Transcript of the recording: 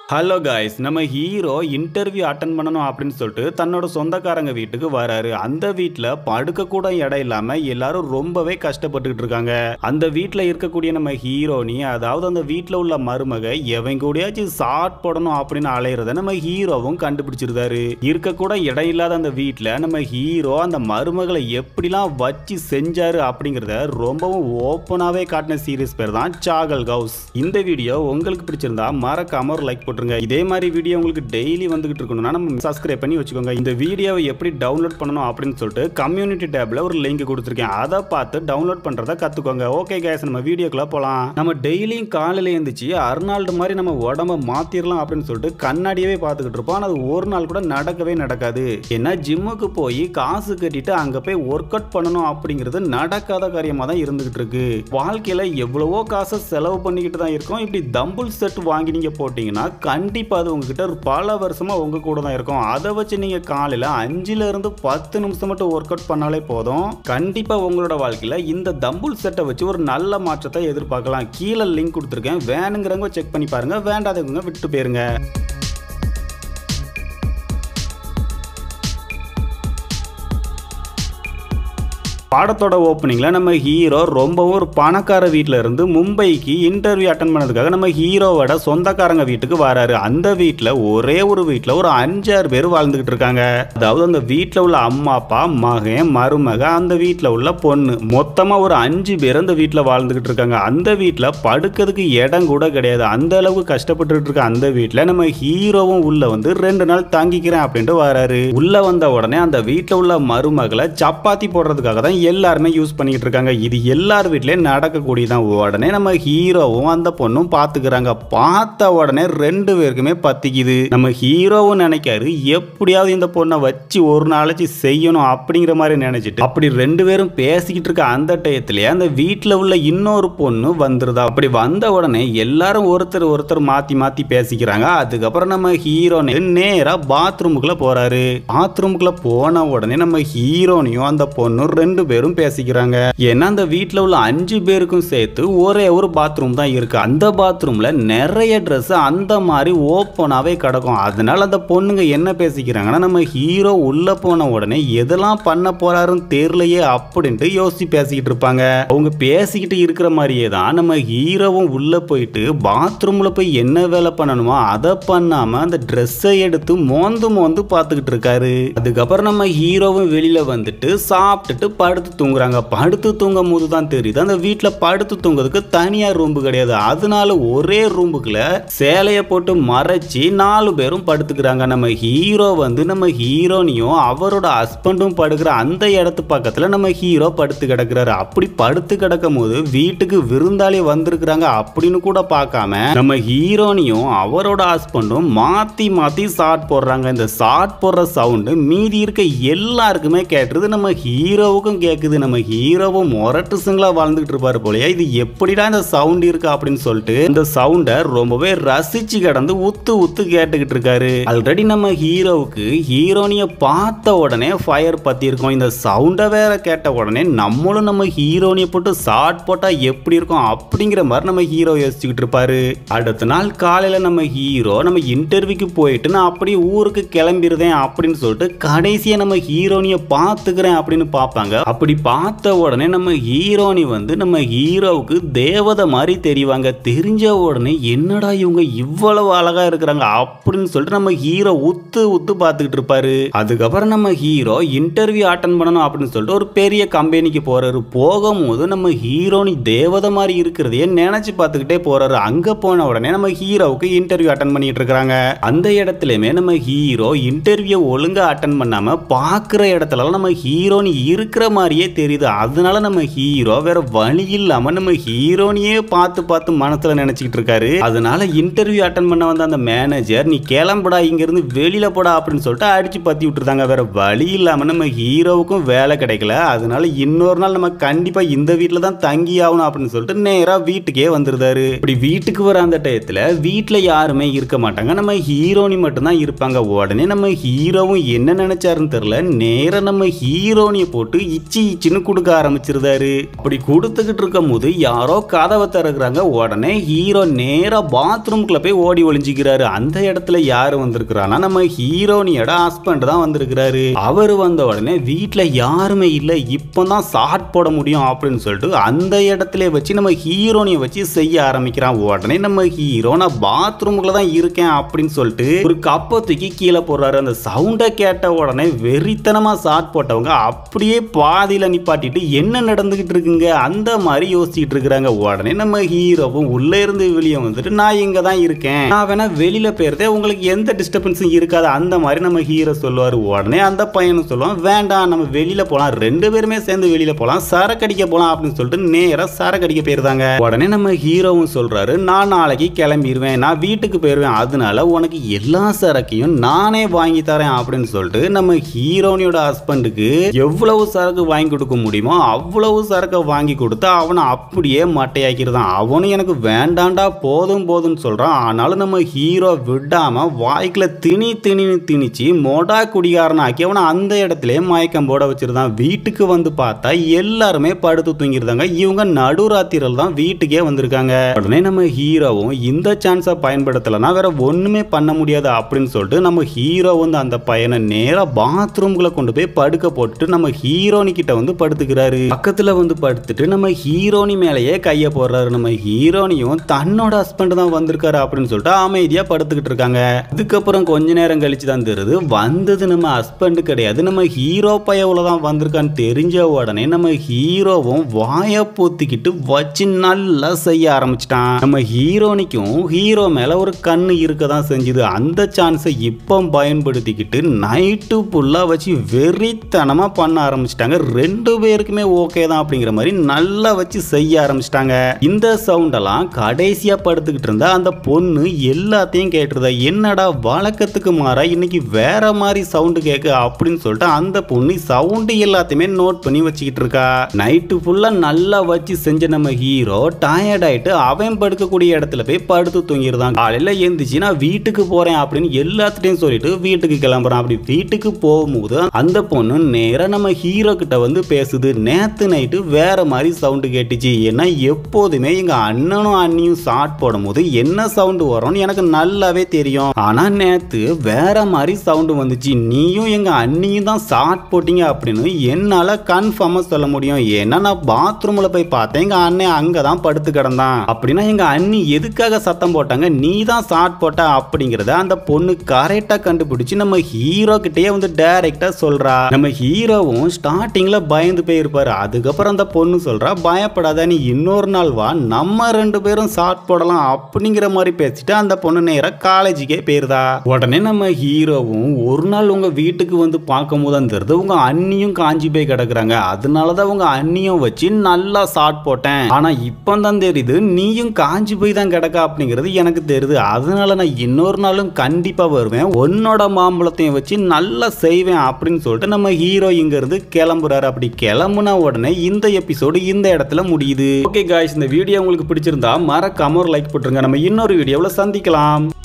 hello guys நம்ம hero interview attend பண்ணணும் அப்படின்னு சொல்லிட்டு தன்னோட சொந்தக்காரங்க வீட்டுக்கு வராரு அந்த வீட்டில் படுக்க கூட இடம் இல்லாம எல்லாரும் ரொம்பவே கஷ்டப்பட்டுக்கிட்டு இருக்காங்க அந்த வீட்டில் இருக்கக்கூடிய நம்ம ஹீரோனி அதாவது அந்த வீட்டில் உள்ள மருமக எவன் கூடயாச்சும் சாட் போடணும் அப்படின்னு அலையிறத நம்ம ஹீரோவும் கண்டுபிடிச்சிருந்தாரு இருக்க கூட இடம் இல்லாத அந்த வீட்டில் நம்ம ஹீரோ அந்த மருமகளை எப்படிலாம் வச்சு செஞ்சாரு அப்படிங்கிறத ரொம்பவும் ஓப்பனாகவே காட்டின சீரியஸ் பேர் தான் சாகல் கவுஸ் இந்த வீடியோ உங்களுக்கு பிடிச்சிருந்தா மறக்காம ஒரு லைக் போட்டுருங்க இதே மாதிரி வீடியோ உங்களுக்கு டெய்லி வந்துகிட்டு இருக்கணும்னா நம்ம சப்ஸ்கிரைப் பண்ணி வச்சுக்கோங்க இந்த வீடியோவை எப்படி டவுன்லோட் பண்ணணும் அப்படின்னு சொல்லிட்டு கம்யூனிட்டி டேப்ல ஒரு லிங்க் கொடுத்துருக்கேன் அதை பார்த்து டவுன்லோட் பண்றத கத்துக்கோங்க ஓகே கேஸ் நம்ம வீடியோக்குள்ள போலாம் நம்ம டெய்லியும் காலையில எழுந்துச்சு அர்னால்டு மாதிரி நம்ம உடம்ப மாத்திரலாம் அப்படின்னு சொல்லிட்டு கண்ணாடியவே பார்த்துக்கிட்டு இருப்போம் ஆனா அது ஒரு நாள் கூட நடக்கவே நடக்காது ஏன்னா ஜிம்முக்கு போய் காசு கட்டிட்டு அங்க போய் ஒர்க் அவுட் பண்ணணும் அப்படிங்கிறது நடக்காத காரியமா தான் இருந்துகிட்டு இருக்கு வாழ்க்கையில எவ்வளவோ காசை செலவு பண்ணிக்கிட்டு தான் இருக்கோம் இப்படி தம்புல் செட் வாங்கி நீங்க போட்டீங்கன்னா கண்டிப்பா அது உங்ககிட்ட ஒரு பல வருஷமா உங்க கூட தான் இருக்கும் அதை வச்சு நீங்க காலையில அஞ்சுல இருந்து பத்து நிமிஷம் மட்டும் ஒர்க் அவுட் பண்ணாலே போதும் கண்டிப்பா உங்களோட வாழ்க்கையில இந்த தம்புல் செட்டை வச்சு ஒரு நல்ல மாற்றத்தை எதிர்பார்க்கலாம் கீழே லிங்க் கொடுத்துருக்கேன் வேணுங்கிறவங்க செக் பண்ணி பாருங்க வேண்டாதவங்க விட்டு போயிருங்க படத்தோட ஓப்பனிங்ல நம்ம ஹீரோ ரொம்பவும் ஒரு பணக்கார வீட்ல இருந்து மும்பைக்கு இன்டர்வியூ அட்டன் பண்ணதுக்காக நம்ம ஹீரோவோட சொந்தக்காரங்க வீட்டுக்கு வராரு அந்த வீட்ல ஒரே ஒரு வீட்ல ஒரு அஞ்சாறு பேர் வாழ்ந்துகிட்டு இருக்காங்க அதாவது அந்த வீட்ல உள்ள அம்மா அப்பா மகன் மருமக அந்த வீட்ல உள்ள பொண்ணு மொத்தமா ஒரு அஞ்சு பேர் அந்த வீட்ல வாழ்ந்துகிட்டு இருக்காங்க அந்த வீட்ல படுக்கிறதுக்கு இடம் கூட கிடையாது அந்த அளவுக்கு கஷ்டப்பட்டு இருக்க அந்த வீட்ல நம்ம ஹீரோவும் உள்ள வந்து ரெண்டு நாள் தங்கிக்கிறேன் அப்படின்ட்டு வராரு உள்ள வந்த உடனே அந்த வீட்ல உள்ள மருமகளை சப்பாத்தி போடுறதுக்காக தான் எல்லாருமே யூஸ் பண்ணிக்கிட்டு இருக்காங்க இது எல்லார் வீட்லயும் நடக்கக்கூடியதான் உடனே நம்ம ஹீரோவும் அந்த பொண்ணும் பாத்துக்கிறாங்க பார்த்த உடனே ரெண்டு பேருக்குமே பத்திக்குது நம்ம ஹீரோவும் நினைக்காரு எப்படியாவது இந்த பொண்ணை வச்சு ஒரு நாளைக்கு செய்யணும் அப்படிங்கிற மாதிரி நினைச்சிட்டு அப்படி ரெண்டு பேரும் பேசிக்கிட்டு இருக்க அந்த டயத்திலேயே அந்த வீட்டில் உள்ள இன்னொரு பொண்ணு வந்துருதா அப்படி வந்த உடனே எல்லாரும் ஒருத்தர் ஒருத்தர் மாத்தி மாத்தி பேசிக்கிறாங்க அதுக்கப்புறம் நம்ம ஹீரோ நேரா பாத்ரூமுக்குள்ள போறாரு பாத்ரூமுக்குள்ள போன உடனே நம்ம ஹீரோனையும் அந்த பொண்ணும் ரெண்டு பேரும் பேசிக்கிறாங்க ஏன்னா அந்த வீட்டில் உள்ள அஞ்சு பேருக்கும் சேர்த்து ஒரே ஒரு பாத்ரூம் தான் இருக்கு அந்த பாத்ரூம்ல நிறைய ட்ரெஸ் அந்த மாதிரி ஓப்பனாவே கிடக்கும் அதனால அந்த பொண்ணுங்க என்ன பேசிக்கிறாங்கன்னா நம்ம ஹீரோ உள்ள போன உடனே எதெல்லாம் பண்ண போறாருன்னு தெரியலையே அப்படின்ட்டு யோசிச்சு பேசிக்கிட்டு இருப்பாங்க அவங்க பேசிக்கிட்டு இருக்கிற மாதிரியே தான் நம்ம ஹீரோவும் உள்ள போயிட்டு பாத்ரூம்ல போய் என்ன வேலை பண்ணணுமோ அதை பண்ணாம அந்த ட்ரெஸ்ஸை எடுத்து மோந்து மோந்து பார்த்துக்கிட்டு இருக்காரு அதுக்கப்புறம் நம்ம ஹீரோவும் வெளியில வந்துட்டு சாப்பிட்டுட்டு படுத்து தூங்குறாங்க படுத்து தூங்கும் போது தான் தெரியுது அந்த வீட்டில் படுத்து தூங்குறதுக்கு தனியா ரூம்பு கிடையாது அதனால ஒரே ரூமுக்குள்ள சேலையை போட்டு மறைச்சி நாலு பேரும் படுத்துக்கிறாங்க நம்ம ஹீரோ வந்து நம்ம ஹீரோனியும் அவரோட ஹஸ்பண்டும் படுக்கிற அந்த இடத்து பக்கத்துல நம்ம ஹீரோ படுத்து கிடக்குறாரு அப்படி படுத்து கிடக்கும் போது வீட்டுக்கு விருந்தாளி வந்திருக்கிறாங்க அப்படின்னு கூட பார்க்காம நம்ம ஹீரோனியும் அவரோட ஹஸ்பண்டும் மாத்தி மாத்தி ஷாட் போடுறாங்க இந்த ஷாட் போடுற சவுண்டு மீதி இருக்க எல்லாருக்குமே கேட்டுருது நம்ம ஹீரோவுக்கும் கேட்குது நம்ம ஹீரோவும் மொரட்டுசுங்களா வாழ்ந்துகிட்டு இருப்பாரு போலயே இது எப்படிடா இந்த சவுண்ட் இருக்கு அப்படின்னு சொல்லிட்டு இந்த சவுண்டை ரொம்பவே ரசிச்சு கிடந்து உத்து உத்து கேட்டுக்கிட்டு இருக்காரு ஆல்ரெடி நம்ம ஹீரோவுக்கு ஹீரோனிய பார்த்த உடனே ஃபயர் பத்தி இருக்கும் இந்த சவுண்டை வேற கேட்ட உடனே நம்மளும் நம்ம ஹீரோனிய போட்டு ஷாட் போட்டா எப்படி இருக்கும் அப்படிங்கிற மாதிரி நம்ம ஹீரோ யோசிச்சுக்கிட்டு இருப்பாரு அடுத்த நாள் காலையில நம்ம ஹீரோ நம்ம இன்டர்வியூக்கு போயிட்டு நான் அப்படியே ஊருக்கு கிளம்பிடுதேன் அப்படின்னு சொல்லிட்டு கடைசியா நம்ம ஹீரோனிய பார்த்துக்கிறேன் அப்படின்னு பார்ப்பாங்க அப்படி பார்த்த உடனே நம்ம ஹீரோனி வந்து நம்ம ஹீரோவுக்கு தேவதை மாதிரி தெரிவாங்க தெரிஞ்ச உடனே என்னடா இவங்க இவ்வளவு அழகா இருக்கிறாங்க அப்படின்னு சொல்லிட்டு நம்ம ஹீரோ உத்து உத்து பார்த்துக்கிட்டு இருப்பாரு அதுக்கப்புறம் நம்ம ஹீரோ இன்டர்வியூ அட்டன் பண்ணணும் அப்படின்னு சொல்லிட்டு ஒரு பெரிய கம்பெனிக்கு போறாரு போகும்போது நம்ம ஹீரோனி தேவதை மாதிரி இருக்கிறதையே நினைச்சு பார்த்துக்கிட்டே போறாரு அங்க போன உடனே நம்ம ஹீரோவுக்கு இன்டர்வியூ அட்டன் பண்ணிட்டு இருக்காங்க அந்த இடத்துலயுமே நம்ம ஹீரோ இன்டர்வியூ ஒழுங்கா அட்டன் பண்ணாம பார்க்குற இடத்துல நம்ம ஹீரோனி இருக்கிற மாதிரியே தெரியுது அதனால நம்ம ஹீரோ வேற வழி இல்லாம நம்ம ஹீரோனியே பார்த்து பார்த்து மனசுல நினைச்சுக்கிட்டு இருக்காரு அதனால இன்டர்வியூ அட்டன் பண்ண வந்த அந்த மேனேஜர் நீ கிளம்புடா இங்க இருந்து வெளியில போடா அப்படின்னு சொல்லிட்டு அடிச்சு பத்தி விட்டுருந்தாங்க வேற வழி இல்லாம நம்ம ஹீரோவுக்கும் வேலை கிடைக்கல அதனால இன்னொரு நாள் நம்ம கண்டிப்பா இந்த வீட்டுல தான் தங்கி ஆகணும் அப்படின்னு சொல்லிட்டு நேரா வீட்டுக்கே வந்துருந்தாரு இப்படி வீட்டுக்கு வர அந்த டயத்துல வீட்டுல யாருமே இருக்க மாட்டாங்க நம்ம ஹீரோனி மட்டும் தான் இருப்பாங்க உடனே நம்ம ஹீரோவும் என்ன நினைச்சாருன்னு தெரியல நேரா நம்ம ஹீரோனிய போட்டு இச்சி ஈச்சி ஈச்சின்னு கொடுக்க ஆரம்பிச்சிருந்தாரு அப்படி கொடுத்துக்கிட்டு இருக்கும் போது யாரோ கதவை திறக்குறாங்க உடனே ஹீரோ நேரா பாத்ரூம்குள்ள போய் ஓடி ஒளிஞ்சிக்கிறாரு அந்த இடத்துல யாரு வந்திருக்கிறான்னா நம்ம ஹீரோனியோட ஹஸ்பண்ட் தான் வந்திருக்கிறாரு அவர் வந்த உடனே வீட்டுல யாருமே இல்ல இப்பதான் ஷார்ட் போட முடியும் அப்படின்னு சொல்லிட்டு அந்த இடத்துல வச்சு நம்ம ஹீரோனியை வச்சு செய்ய ஆரம்பிக்கிறான் உடனே நம்ம ஹீரோ நான் பாத்ரூம்குள்ள தான் இருக்கேன் அப்படின்னு சொல்லிட்டு ஒரு கப்பை தூக்கி கீழே போடுறாரு அந்த சவுண்டை கேட்ட உடனே வெறித்தனமா ஷார்ட் போட்டவங்க அப்படியே பாதியில நிப்பாட்டிட்டு என்ன நடந்துகிட்டு இருக்குங்க அந்த மாதிரி யோசிச்சுட்டு இருக்கிறாங்க உடனே நம்ம ஹீரோவும் உள்ள இருந்து வெளியே வந்துட்டு நான் இங்க தான் இருக்கேன் நான் வேணா வெளியில போயிருந்தே உங்களுக்கு எந்த டிஸ்டர்பன்ஸும் இருக்காது அந்த மாதிரி நம்ம ஹீரோ சொல்லுவாரு உடனே அந்த பையனும் சொல்லுவான் வேண்டாம் நம்ம வெளியில போலாம் ரெண்டு பேருமே சேர்ந்து வெளியில போலாம் சரக்கு அடிக்க போலாம் அப்படின்னு சொல்லிட்டு நேரா சரக்கு அடிக்க போயிருந்தாங்க உடனே நம்ம ஹீரோவும் சொல்றாரு நான் நாளைக்கு கிளம்பிடுவேன் நான் வீட்டுக்கு போயிருவேன் அதனால உனக்கு எல்லா சரக்கையும் நானே வாங்கி தரேன் அப்படின்னு சொல்லிட்டு நம்ம ஹீரோனியோட ஹஸ்பண்டுக்கு எவ்வளவு சரக்கு வாங்கி கொடுக்க முடியுமோ அவ்வளவு சரக்கை வாங்கி கொடுத்து அவனை அப்படியே மட்டையாக்கிருந்தான் அவனும் எனக்கு வேண்டாண்டா போதும் போதும்னு சொல்றான் ஆனாலும் நம்ம ஹீரோ விடாம வாய்க்குல திணி திணின்னு திணிச்சு மொடா குடிகாரன் ஆக்கி அவனை அந்த இடத்துல மயக்கம் போட வச்சிருந்தான் வீட்டுக்கு வந்து பார்த்தா எல்லாருமே படுத்து தூங்கிருந்தாங்க இவங்க நடுராத்திரில் தான் வீட்டுக்கே வந்திருக்காங்க உடனே நம்ம ஹீரோவும் இந்த சான்ஸை பயன்படுத்தலைன்னா வேற ஒண்ணுமே பண்ண முடியாது அப்படின்னு சொல்லிட்டு நம்ம ஹீரோ வந்து அந்த பையனை நேரா பாத்ரூம்குள்ள கொண்டு போய் படுக்க போட்டுட்டு நம்ம ஹீரோனி கிட்ட வந்து படுத்துக்கிறாரு பக்கத்துல வந்து படுத்துட்டு நம்ம ஹீரோனி மேலேயே கைய போடுறாரு நம்ம ஹீரோனியும் தன்னோட ஹஸ்பண்ட் தான் வந்திருக்காரு அப்படின்னு சொல்லிட்டு அமைதியா படுத்துக்கிட்டு இருக்காங்க அதுக்கப்புறம் கொஞ்ச நேரம் கழிச்சு தான் தெரியுது வந்தது நம்ம ஹஸ்பண்ட் கிடையாது நம்ம ஹீரோ பையவுல தான் வந்திருக்கான்னு தெரிஞ்ச உடனே நம்ம ஹீரோவும் வாய பூத்திக்கிட்டு வச்சு நல்லா செய்ய ஆரம்பிச்சிட்டான் நம்ம ஹீரோனிக்கும் ஹீரோ மேல ஒரு கண்ணு இருக்க தான் செஞ்சுது அந்த சான்ஸை இப்போ பயன்படுத்திக்கிட்டு நைட்டு ஃபுல்லா வச்சு வெறித்தனமா பண்ண ஆரம்பிச்சிட்டாங்க ரெண்டு பேருக்குமே ஓகே தான் அப்படிங்கிற மாதிரி நல்லா வச்சு செய்ய ஆரம்பிச்சிட்டாங்க இந்த சவுண்டெல்லாம் கடைசியா படுத்துக்கிட்டு இருந்தா அந்த பொண்ணு எல்லாத்தையும் கேட்டுருதா என்னடா வழக்கத்துக்கு மாறா இன்னைக்கு வேற மாதிரி சவுண்டு கேட்க அப்படின்னு சொல்லிட்டு அந்த பொண்ணு சவுண்டு எல்லாத்தையுமே நோட் பண்ணி வச்சுக்கிட்டு இருக்கா நைட்டு ஃபுல்லா நல்லா வச்சு செஞ்ச நம்ம ஹீரோ டயர்ட் ஆயிட்டு அவன் படுக்கக்கூடிய இடத்துல போய் படுத்து தூங்கிடுதான் காலையில எந்திரிச்சு நான் வீட்டுக்கு போறேன் அப்படின்னு எல்லாத்துட்டையும் சொல்லிட்டு வீட்டுக்கு கிளம்புறான் அப்படி வீட்டுக்கு போகும்போது அந்த பொண்ணு நேரா நம்ம ஹீரோ கிட்ட வந்து பேசுது நேத்து நைட்டு வேற மாதிரி சவுண்டு கேட்டுச்சு ஏன்னா எப்போதுமே எங்க அண்ணனும் அண்ணியும் ஷார்ட் போடும்போது என்ன சவுண்டு வரும்னு எனக்கு நல்லாவே தெரியும் ஆனா நேத்து வேற மாதிரி சவுண்டு வந்துச்சு நீயும் எங்க அண்ணியும் தான் ஷார்ட் போட்டீங்க அப்படின்னு என்னால கன்ஃபார்மா சொல்ல முடியும் ஏன்னா நான் பாத்ரூம்ல போய் பார்த்தேன் எங்க அண்ணன் அங்கதான் படுத்து கிடந்தான் அப்படின்னா எங்க அண்ணி எதுக்காக சத்தம் போட்டாங்க நீ தான் ஷார்ட் போட்ட அப்படிங்கறத அந்த பொண்ணு கரெக்டா கண்டுபிடிச்சு நம்ம ஹீரோ கிட்டயே வந்து டைரக்டா சொல்றா நம்ம ஹீரோவும் ஸ்டார்டிங்ல பயந்து போயிருப்பாரு அதுக்கப்புறம் அந்த பொண்ணு சொல்றா பயப்படாத நீ இன்னொரு நாள் வா நம்ம ரெண்டு பேரும் ஷார்ட் போடலாம் அப்படிங்கிற மாதிரி பேசிட்டு அந்த பொண்ணு நேரா காலேஜுக்கே போயிருதா உடனே நம்ம ஹீரோவும் ஒரு நாள் உங்க வீட்டுக்கு வந்து பார்க்கும் போது தான் தெரியுது உங்க அண்ணியும் காஞ்சி போய் கிடக்குறாங்க அதனாலதான் உங்க அண்ணியும் வச்சு நல்லா ஷார்ட் போட்டேன் ஆனா இப்போ தான் தெரியுது நீயும் காஞ்சி போய் தான் கிடக்கா அப்படிங்கிறது எனக்கு தெரியுது அதனால நான் இன்னொரு நாளும் கண்டிப்பா வருவேன் உன்னோட மாம்பழத்தையும் வச்சு நல்லா செய்வேன் அப்படின்னு சொல்லிட்டு நம்ம ஹீரோ இங்க இருந்து கிளம்புறாரு அப்படி கிளம்புன உடனே இந்த எபிசோடு இந்த இடத்துல முடியுது ஓகே காய்ஸ் இந்த வீடியோ உங்களுக்கு பிடிச்சிருந்தா மறக்காம ஒரு லைக் போட்டுருங்க நம்ம இன்னொரு வீடியோவில் சந்திக்கலாம்